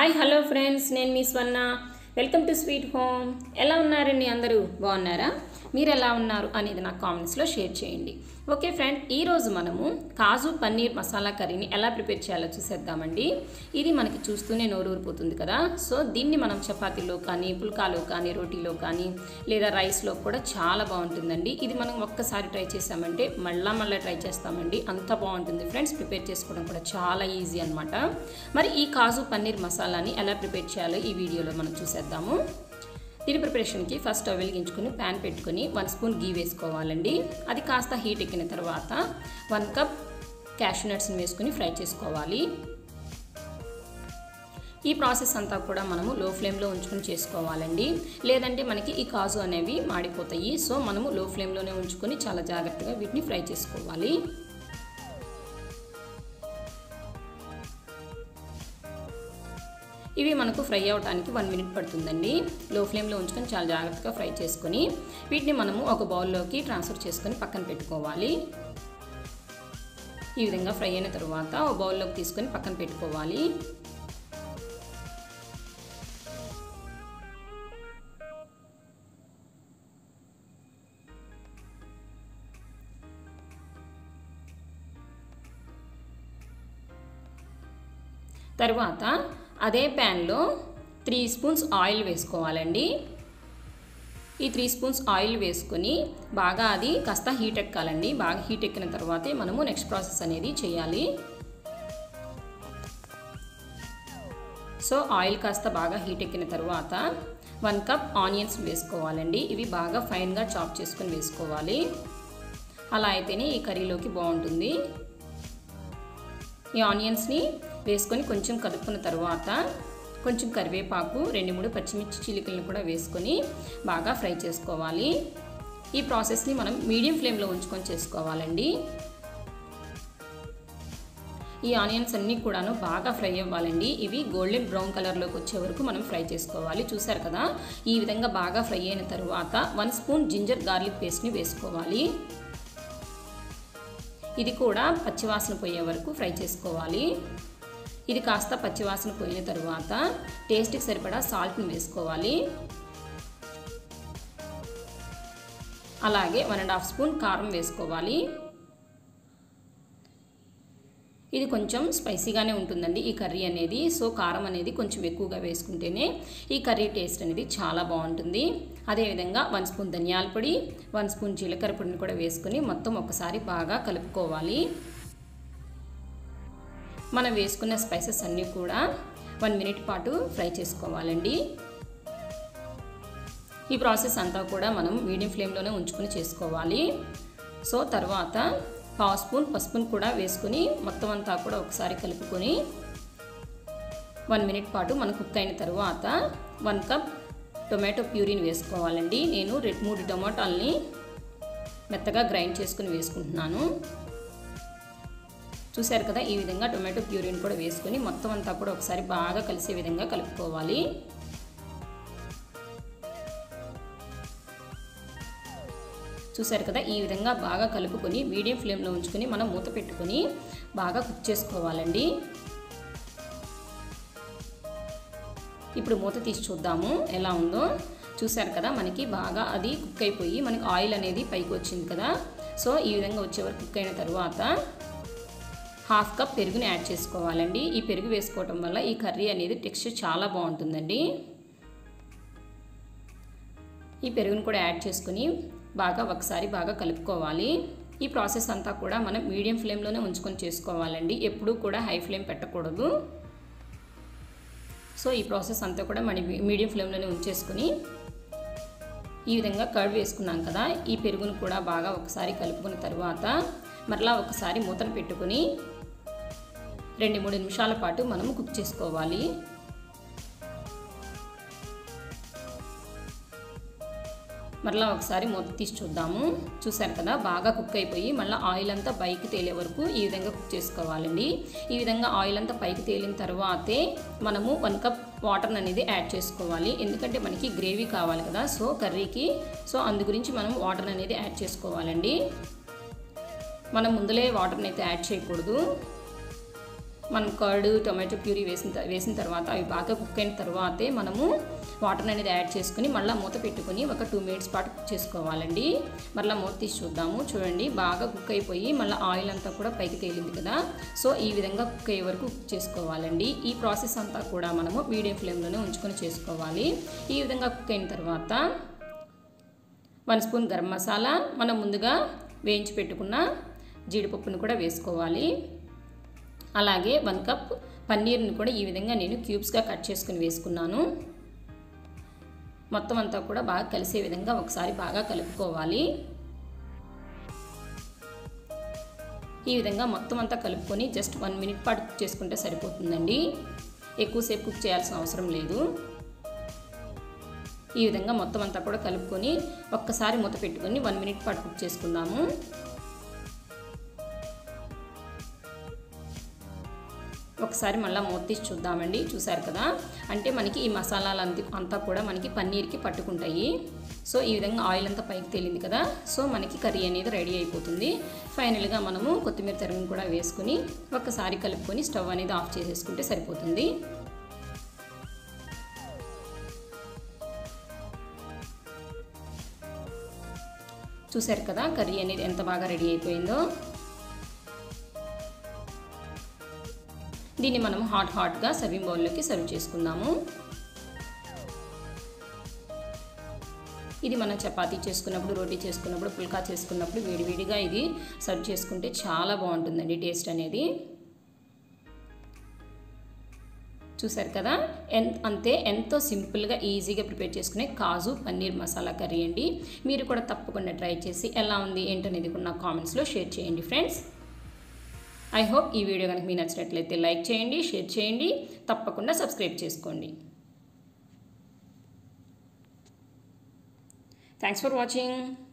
hi hello friends నేను మీ స్వర్ణ welcome to sweet home ఎలా ఉన్నారండి అందరూ బాగున్నారా మీరు ఎలా ఉన్నారు అనేది నాకు కామెంట్స్లో షేర్ చేయండి ఓకే ఫ్రెండ్ ఈరోజు మనము కాజు పన్నీర్ మసాలా కర్రీని ఎలా ప్రిపేర్ చేయాలో చూసేద్దామండి ఇది మనకి చూస్తూనే నోరు ఊరిపోతుంది కదా సో దీన్ని మనం చపాతీలో కానీ పుల్కాలో కానీ రోటీలో కానీ లేదా రైస్లో కూడా చాలా బాగుంటుందండి ఇది మనం ఒక్కసారి ట్రై చేసామంటే మళ్ళా మళ్ళీ ట్రై చేస్తామండి అంత బాగుంటుంది ఫ్రెండ్స్ ప్రిపేర్ చేసుకోవడం కూడా చాలా ఈజీ అనమాట మరి ఈ కాజు పన్నీర్ మసాలాని ఎలా ప్రిపేర్ చేయాలో ఈ వీడియోలో మనం చూసేద్దాము దీని ప్రిపరేషన్కి ఫస్ట్ స్టవ్ వెలిగించుకొని ప్యాన్ పెట్టుకొని వన్ స్పూన్ గీ వేసుకోవాలండి అది కాస్త హీట్ ఎక్కిన తర్వాత వన్ కప్ క్యాషూ నట్స్ని వేసుకొని ఫ్రై చేసుకోవాలి ఈ ప్రాసెస్ అంతా కూడా మనము లో ఫ్లేమ్లో ఉంచుకొని చేసుకోవాలండి లేదంటే మనకి ఈ కాజు అనేవి మాడిపోతాయి సో మనము లో ఫ్లేమ్లోనే ఉంచుకొని చాలా జాగ్రత్తగా వీటిని ఫ్రై చేసుకోవాలి ఇవి మనకు ఫ్రై అవడానికి వన్ మినిట్ పడుతుందండి లో ఫ్లేమ్లో ఉంచుకొని చాలా జాగ్రత్తగా ఫ్రై చేసుకొని వీటిని మనము ఒక బౌల్లోకి ట్రాన్స్ఫర్ చేసుకొని పక్కన పెట్టుకోవాలి ఈ విధంగా ఫ్రై అయిన తర్వాత ఒక బౌల్లోకి తీసుకొని పక్కన పెట్టుకోవాలి తర్వాత అదే ప్యాన్లో త్రీ స్పూన్స్ ఆయిల్ వేసుకోవాలండి ఈ త్రీ స్పూన్స్ ఆయిల్ వేసుకొని బాగా అది కాస్త హీట్ ఎక్కాలండి బాగా హీట్ ఎక్కిన తర్వాతే మనము నెక్స్ట్ ప్రాసెస్ అనేది చేయాలి సో ఆయిల్ కాస్త బాగా హీట్ ఎక్కిన తర్వాత వన్ కప్ ఆనియన్స్ వేసుకోవాలండి ఇవి బాగా ఫైన్గా చాప్ చేసుకొని వేసుకోవాలి అలా అయితేనే ఈ కర్రీలోకి బాగుంటుంది ఈ ఆనియన్స్ని వేసుకొని కొంచెం కలుపుకున్న తర్వాత కొంచెం కరివేపాకు రెండు మూడు పచ్చిమిర్చి చిలికలను కూడా వేసుకొని బాగా ఫ్రై చేసుకోవాలి ఈ ప్రాసెస్ని మనం మీడియం ఫ్లేమ్లో ఉంచుకొని చేసుకోవాలండి ఈ ఆనియన్స్ అన్నీ కూడాను బాగా ఫ్రై అవ్వాలండి ఇవి గోల్డెన్ బ్రౌన్ కలర్లోకి వచ్చే వరకు మనం ఫ్రై చేసుకోవాలి చూసారు కదా ఈ విధంగా బాగా ఫ్రై అయిన తర్వాత వన్ స్పూన్ జింజర్ గార్లిక్ పేస్ట్ని వేసుకోవాలి ఇది కూడా పచ్చివాసన పోయే వరకు ఫ్రై చేసుకోవాలి ఇది కాస్త పచ్చివాసన పోయిన తర్వాత టేస్ట్కి సరిపడా సాల్ట్ని వేసుకోవాలి అలాగే వన్ అండ్ హాఫ్ స్పూన్ కారం వేసుకోవాలి ఇది కొంచెం స్పైసీగానే ఉంటుందండి ఈ కర్రీ అనేది సో కారం అనేది కొంచెం ఎక్కువగా వేసుకుంటేనే ఈ కర్రీ టేస్ట్ అనేది చాలా బాగుంటుంది అదేవిధంగా వన్ స్పూన్ ధనియాల పొడి వన్ స్పూన్ జీలకర్ర పొడిని కూడా వేసుకొని మొత్తం ఒకసారి బాగా కలుపుకోవాలి మనం వేసుకున్న స్పైసెస్ అన్నీ కూడా వన్ మినిట్ పాటు ఫ్రై చేసుకోవాలండి ఈ ప్రాసెస్ అంతా కూడా మనం మీడియం ఫ్లేమ్లోనే ఉంచుకొని చేసుకోవాలి సో తర్వాత పావు స్పూన్ పసుపును కూడా వేసుకొని మొత్తం అంతా కూడా ఒకసారి కలుపుకొని వన్ మినిట్ పాటు మన కుక్ అయిన తర్వాత వన్ కప్ టొమాటో ప్యూరీని వేసుకోవాలండి నేను రెండు మూడు టమాటాలని మెత్తగా గ్రైండ్ చేసుకుని వేసుకుంటున్నాను చూశారు కదా ఈ విధంగా టొమాటో ప్యూరీని కూడా వేసుకొని మొత్తం అంతా కూడా ఒకసారి బాగా కలిసే విధంగా కలుపుకోవాలి చూసారు కదా ఈ విధంగా బాగా కలుపుకొని మీడియం ఫ్లేమ్లో ఉంచుకొని మనం మూత పెట్టుకొని బాగా కుక్ చేసుకోవాలండి ఇప్పుడు మూత తీసి చూద్దాము ఎలా ఉందో చూసారు కదా మనకి బాగా అది కుక్ అయిపోయి మనకి ఆయిల్ అనేది పైకి వచ్చింది కదా సో ఈ విధంగా వచ్చే వరకు కుక్ అయిన తర్వాత హాఫ్ కప్ పెరుగుని యాడ్ చేసుకోవాలండి ఈ పెరుగు వేసుకోవటం వల్ల ఈ కర్రీ అనేది టెక్స్చర్ చాలా బాగుంటుందండి ఈ పెరుగుని కూడా యాడ్ చేసుకుని బాగా ఒకసారి బాగా కలుపుకోవాలి ఈ ప్రాసెస్ అంతా కూడా మనం మీడియం ఫ్లేమ్లోనే ఉంచుకొని చేసుకోవాలండి ఎప్పుడూ కూడా హై ఫ్లేమ్ పెట్టకూడదు సో ఈ ప్రాసెస్ అంతా కూడా మన మీడియం ఫ్లేమ్లోనే ఉంచేసుకుని ఈ విధంగా కర్డ్ వేసుకున్నాం కదా ఈ పెరుగును కూడా బాగా ఒకసారి కలుపుకున్న తర్వాత మరలా ఒకసారి మూతను పెట్టుకుని రెండు మూడు నిమిషాల పాటు మనము కుక్ చేసుకోవాలి మరలా ఒకసారి మూత తీసి చూద్దాము చూసారు కదా బాగా కుక్ అయిపోయి మళ్ళీ ఆయిల్ అంతా పైకి తేలే వరకు ఈ విధంగా కుక్ చేసుకోవాలండి ఈ విధంగా ఆయిల్ అంతా పైకి తేలిన తర్వాతే మనము వన్ కప్ వాటర్ అనేది యాడ్ చేసుకోవాలి ఎందుకంటే మనకి గ్రేవీ కావాలి కదా సో కర్రీకి సో అందు గురించి మనం వాటర్ అనేది యాడ్ చేసుకోవాలండి మనం ముందులే వాటర్ని అయితే యాడ్ చేయకూడదు మనం కర్డ్ టొమాటో ప్యూరీ వేసిన త- వేసిన తర్వాత అవి బాగా కుక్ అయిన తర్వాతే మనము వాటర్ అనేది యాడ్ చేసుకుని మళ్ళీ మూత పెట్టుకుని ఒక టూ మినిట్స్ పాటు కుక్ చేసుకోవాలండి మళ్ళీ మూత తీసి చూద్దాము చూడండి బాగా కుక్ అయిపోయి మళ్ళీ ఆయిల్ అంతా కూడా పైకి తేలింది కదా సో ఈ విధంగా కుక్ అయ్యే వరకు కుక్ చేసుకోవాలండి ఈ ప్రాసెస్ అంతా కూడా మనము మీడియం ఫ్లేమ్లోనే ఉంచుకొని చేసుకోవాలి ఈ విధంగా కుక్ అయిన తర్వాత వన్ స్పూన్ గరం మసాలా మనం ముందుగా వేయించి పెట్టుకున్న జీడిపప్పును కూడా వేసుకోవాలి అలాగే వన్ కప్ పన్నీర్ని కూడా ఈ విధంగా నేను క్యూబ్స్గా కట్ చేసుకుని వేసుకున్నాను మొత్తం అంతా కూడా బాగా కలిసే విధంగా ఒకసారి బాగా కలుపుకోవాలి ఈ విధంగా మొత్తం అంతా కలుపుకొని జస్ట్ వన్ మినిట్ పాటు కుక్ చేసుకుంటే సరిపోతుందండి ఎక్కువసేపు కుక్ చేయాల్సిన అవసరం లేదు ఈ విధంగా మొత్తం అంతా కూడా కలుపుకొని ఒక్కసారి మూత పెట్టుకొని వన్ మినిట్ పాటు కుక్ చేసుకుందాము ఒకసారి మళ్ళీ మూత తీసి చూద్దామండి చూసారు కదా అంటే మనకి ఈ మసాలాలు అంత అంతా కూడా మనకి పన్నీర్కి పట్టుకుంటాయి సో ఈ విధంగా ఆయిల్ అంతా పైకి తేలింది కదా సో మనకి కర్రీ అనేది రెడీ అయిపోతుంది ఫైనల్గా మనము కొత్తిమీర తరుగు కూడా వేసుకుని ఒక్కసారి కలుపుకొని స్టవ్ అనేది ఆఫ్ చేసేసుకుంటే సరిపోతుంది చూసారు కదా కర్రీ అనేది ఎంత బాగా రెడీ అయిపోయిందో దీన్ని మనం హాట్ హాట్గా సర్వింగ్ బౌల్లోకి సర్వ్ చేసుకుందాము ఇది మనం చపాతీ చేసుకున్నప్పుడు రోటీ చేసుకున్నప్పుడు పుల్కా చేసుకున్నప్పుడు వేడివేడిగా ఇది సర్వ్ చేసుకుంటే చాలా బాగుంటుందండి టేస్ట్ అనేది చూసారు కదా ఎన్ అంతే ఎంతో సింపుల్గా ఈజీగా ప్రిపేర్ చేసుకునే కాజు పన్నీర్ మసాలా కర్రీ అండి మీరు కూడా తప్పకుండా ట్రై చేసి ఎలా ఉంది ఏంటనేది కూడా నా కామెంట్స్లో షేర్ చేయండి ఫ్రెండ్స్ ఐ హోప్ ఈ వీడియో కనుక మీకు నచ్చినట్లయితే లైక్ చేయండి షేర్ చేయండి తప్పకుండా సబ్స్క్రైబ్ చేసుకోండి థ్యాంక్స్ ఫర్ వాచింగ్